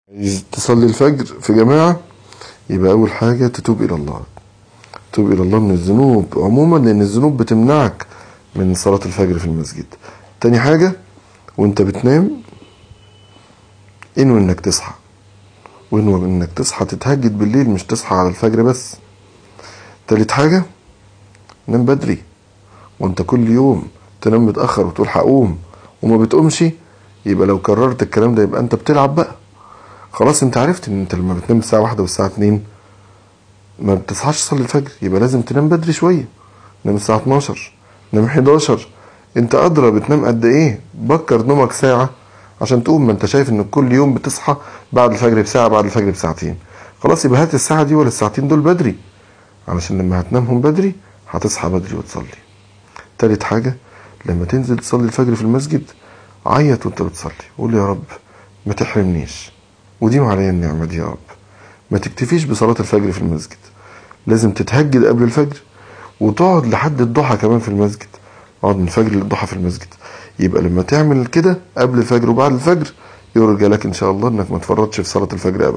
عايز تصلي الفجر في جماعة يبقى أول حاجة تتوب إلى الله تتوب إلى الله من الذنوب عموما لأن الذنوب بتمنعك من صلاة الفجر في المسجد تاني حاجة وانت بتنام انوي انك تصحى وانوي انك تصحى تتهجد بالليل مش تصحى على الفجر بس تالت حاجة نام بدري وانت كل يوم تنام متأخر وتقول هقوم وما بتقومش يبقى لو كررت الكلام ده يبقى انت بتلعب بقى خلاص انت عرفت ان انت لما بتنام الساعة واحدة والساعة اتنين ما بتصحاش تصلي الفجر يبقى لازم تنام بدري شوية نام الساعة 12 نام 11 انت ادرى بتنام قد ايه بكر نومك ساعة عشان تقوم ما انت شايف ان كل يوم بتصحى بعد الفجر بساعة بعد الفجر بساعتين خلاص يبقى هات الساعة دي ولا الساعتين دول بدري علشان لما هتنامهم بدري هتصحى بدري وتصلي تالت حاجة لما تنزل تصلي الفجر في المسجد عيط وانت بتصلي قول يا رب ما تحرمنيش وديم عليا النعمة دي يا رب ما تكتفيش بصلاة الفجر في المسجد لازم تتهجد قبل الفجر وتقعد لحد الضحى كمان في المسجد اقعد من الفجر للضحى في المسجد يبقى لما تعمل كده قبل الفجر وبعد الفجر يرجى لك ان شاء الله انك ما تفرطش في صلاة الفجر ابدا